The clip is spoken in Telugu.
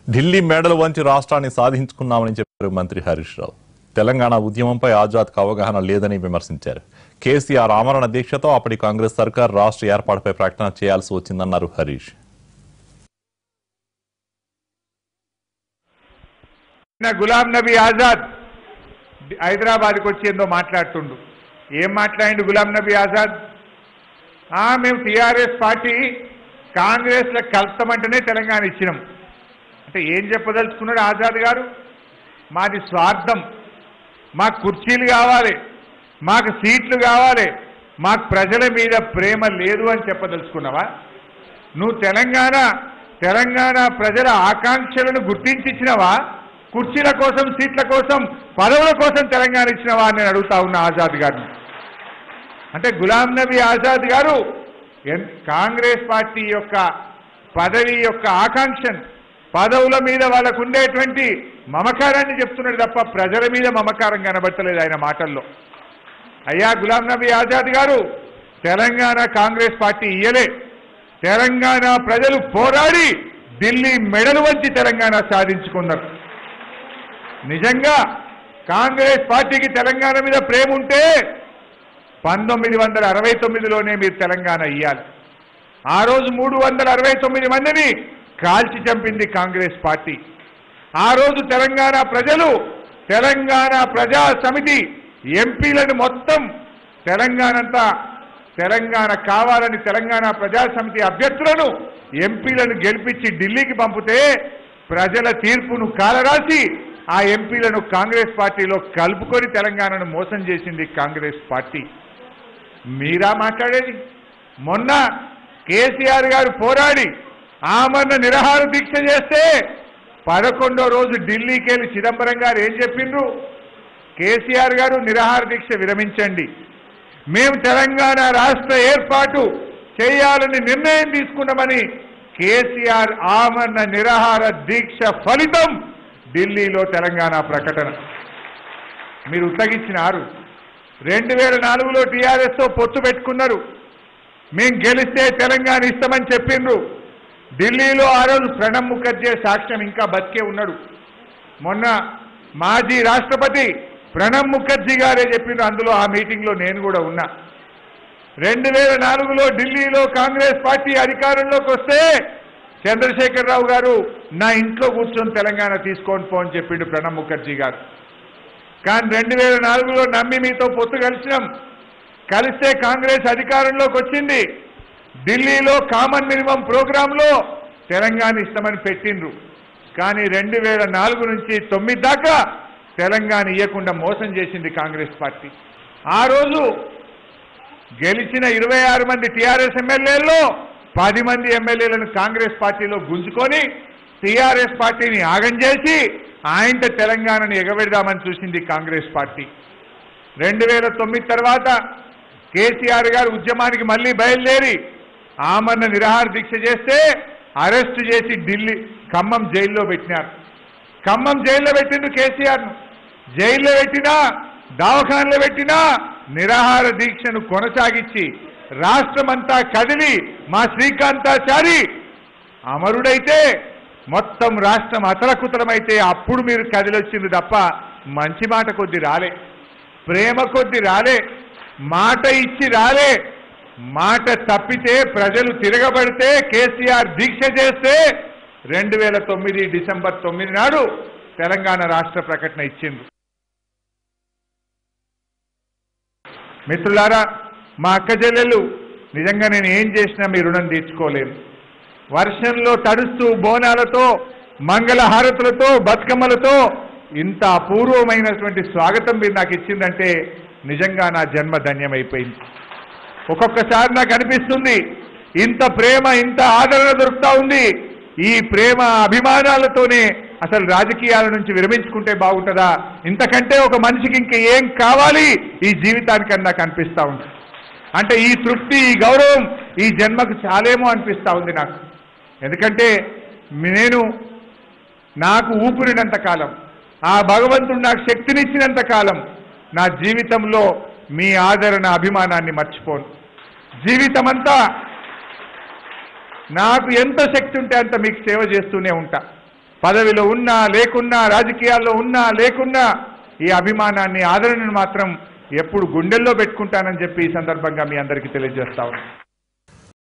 ఢిల్లీ మేడలు వంచి రాష్ట్రాన్ని సాధించుకున్నామని చెప్పారు మంత్రి హరీష్ రావు తెలంగాణ ఉద్యమంపై ఆజాద్కు అవగాహన లేదని విమర్శించారు కేసీఆర్ ఆమరణ దీక్షతో అప్పటి కాంగ్రెస్ సర్కార్ రాష్ట్ర ఏర్పాటుపై ప్రకటన చేయాల్సి వచ్చిందన్నారు హరీష్ నిన్న గులాం నబీ ఆజాద్ హైదరాబాద్కి వచ్చి ఏందో మాట్లాడుతుండు ఏం మాట్లాడిండు గులాం నబీ ఆజాద్ ఆ, మేము టీఆర్ఎస్ పార్టీ కాంగ్రెస్లో కలుస్తామంటేనే తెలంగాణ ఇచ్చినాం అంటే ఏం చెప్పదలుచుకున్నాడు ఆజాద్ గారు మాది స్వార్థం మాకు కుర్చీలు కావాలి మాకు సీట్లు కావాలి మాకు ప్రజల మీద ప్రేమ లేదు అని చెప్పదలుచుకున్నావా నువ్వు తెలంగాణ తెలంగాణ ప్రజల ఆకాంక్షలను గుర్తించిచ్చినవా కుర్చీల కోసం సీట్ల కోసం పదవుల కోసం తెలంగాణ ఇచ్చినవా అని నేను అడుగుతా ఉన్నా ఆజాద్ గారిని అంటే గులాం నబీ ఆజాద్ గారు ఎన్- కాంగ్రెస్ పార్టీ యొక్క పదవి యొక్క ఆకాంక్షను పదవుల మీద వాళ్ళకు ఉండేటువంటి మమకారాన్ని చెప్తున్నాడు తప్ప ప్రజల మీద మమకారం కనబడతలేదు ఆయన మాటల్లో అయ్యా గులాం నబీ ఆజాద్ గారు తెలంగాణ కాంగ్రెస్ పార్టీ ఇయ్యలే తెలంగాణ ప్రజలు పోరాడి ఢిల్లీ మెడలు వంచి తెలంగాణ సాధించుకున్నారు నిజంగా కాంగ్రెస్ పార్టీకి తెలంగాణ మీద ప్రేమ ఉంటే పంతొమ్మిది వందల అరవై తొమ్మిదిలోనే మీరు తెలంగాణ ఇయ్యాలి ఆ రోజు మూడు వందల అరవై తొమ్మిది మందిని కాల్చి చంపింది కాంగ్రెస్ పార్టీ ఆ రోజు తెలంగాణ ప్రజలు తెలంగాణ ప్రజా సమితి ఎంపీలను మొత్తం తెలంగాణ అంతా తెలంగాణ కావాలని తెలంగాణ ప్రజా సమితి అభ్యర్థులను ఎంపీలను గెలిపించి ఢిల్లీకి పంపితే ప్రజల తీర్పును కాలరాసి ఆ ఎంపీలను కాంగ్రెస్ పార్టీలో కలుపుకొని తెలంగాణను మోసం చేసింది కాంగ్రెస్ పార్టీ మీరా మాట్లాడేది మొన్న కేసీఆర్ గారు పోరాడి ఆమరణ నిరాహార దీక్ష చేస్తే పదకొండో రోజు ఢిల్లీకి వెళ్ళి చిదంబరం గారు ఏం చెప్పిండ్రు కేసీఆర్ గారు నిరాహార దీక్ష విరమించండి మేము తెలంగాణ రాష్ట్ర ఏర్పాటు చేయాలని నిర్ణయం తీసుకున్నామని కేసీఆర్ ఆమరణ నిరాహార దీక్ష ఫలితం ఢిల్లీలో తెలంగాణ ప్రకటన మీరు ఉత్తగించినారు రెండు వేల నాలుగులో టీఆర్ఎస్తో పొత్తు పెట్టుకున్నారు మేం గెలిస్తే తెలంగాణ ఇస్తామని చెప్పిండ్రు ఢిల్లీలో ఆ రోజు ప్రణబ్ ముఖర్జీ సాక్ష్యం ఇంకా బతికే ఉన్నాడు మొన్న మాజీ రాష్ట్రపతి ప్రణబ్ ముఖర్జీ గారే చెప్పిండ్రు అందులో ఆ మీటింగ్లో నేను కూడా ఉన్నా రెండు వేల నాలుగులో ఢిల్లీలో కాంగ్రెస్ పార్టీ అధికారంలోకి వస్తే చంద్రశేఖరరావు గారు నా ఇంట్లో కూర్చొని తెలంగాణ తీసుకొని పో అని చెప్పిండు ప్రణబ్ ముఖర్జీ గారు కానీ రెండు వేల నాలుగులో నమ్మి మీతో పొత్తు కలిసినాం కలిస్తే కాంగ్రెస్ అధికారంలోకి వచ్చింది ఢిల్లీలో కామన్ మినిమం ప్రోగ్రాంలో తెలంగాణ ఇస్తామని పెట్టిండ్రు కానీ రెండు వేల నాలుగు నుంచి తొమ్మిది దాకా తెలంగాణ ఇవ్వకుండా మోసం చేసింది కాంగ్రెస్ పార్టీ ఆ రోజు గెలిచిన ఇరవై ఆరు మంది టీఆర్ఎస్ ఎమ్మెల్యేల్లో పది మంది ఎమ్మెల్యేలను కాంగ్రెస్ పార్టీలో గుంజుకొని టీఆర్ఎస్ పార్టీని ఆగం చేసి ఆయనతో తెలంగాణను ఎగబెడదామని చూసింది కాంగ్రెస్ పార్టీ రెండు వేల తొమ్మిది తర్వాత కేసీఆర్ గారు ఉద్యమానికి మళ్ళీ బయలుదేరి ఆమరణ నిరాహార దీక్ష చేస్తే అరెస్ట్ చేసి ఢిల్లీ ఖమ్మం జైల్లో పెట్టినారు ఖమ్మం జైల్లో పెట్టిండు కేసీఆర్ను జైల్లో పెట్టినా దవాఖానలో పెట్టినా నిరాహార దీక్షను కొనసాగించి రాష్ట్రమంతా కదిలి మా శ్రీకాంతాచారి అమరుడైతే మొత్తం రాష్ట్రం అతలకుతలమైతే అప్పుడు మీరు కదిలొచ్చింది తప్ప మంచి మాట కొద్ది రాలే ప్రేమ కొద్ది రాలే మాట ఇచ్చి రాలే మాట తప్పితే ప్రజలు తిరగబడితే కేసీఆర్ దీక్ష చేస్తే రెండు వేల తొమ్మిది డిసెంబర్ తొమ్మిది నాడు తెలంగాణ రాష్ట్ర ప్రకటన ఇచ్చింది మిత్రులారా మా అక్క చెల్లెళ్ళు నిజంగా నేను ఏం చేసినా మీ రుణం తీర్చుకోలేము వర్షంలో తడుస్తూ బోనాలతో మంగళహారతులతో బతుకమ్మలతో ఇంత అపూర్వమైనటువంటి స్వాగతం మీరు నాకు ఇచ్చిందంటే నిజంగా నా జన్మ ధన్యమైపోయింది ఒక్కొక్కసారి నాకు అనిపిస్తుంది ఇంత ప్రేమ ఇంత ఆదరణ దొరుకుతా ఉంది ఈ ప్రేమ అభిమానాలతోనే అసలు రాజకీయాల నుంచి విరమించుకుంటే బాగుంటుందా ఇంతకంటే ఒక మనిషికి ఇంక ఏం కావాలి ఈ జీవితానికని నాకు అనిపిస్తా ఉంది అంటే ఈ తృప్తి ఈ గౌరవం ఈ జన్మకు చాలేమో అనిపిస్తా ఉంది నాకు ఎందుకంటే నేను నాకు ఊపిరినంత కాలం ఆ భగవంతుడు నాకు శక్తినిచ్చినంత కాలం నా జీవితంలో మీ ఆదరణ అభిమానాన్ని మర్చిపోను జీవితమంతా నాకు ఎంత శక్తి ఉంటే అంత మీకు సేవ చేస్తూనే ఉంటా పదవిలో ఉన్నా లేకున్నా రాజకీయాల్లో ఉన్నా లేకున్నా ఈ అభిమానాన్ని ఆదరణను మాత్రం ఎప్పుడు గుండెల్లో పెట్టుకుంటానని చెప్పి ఈ సందర్భంగా మీ అందరికీ తెలియజేస్తా ఉన్నాను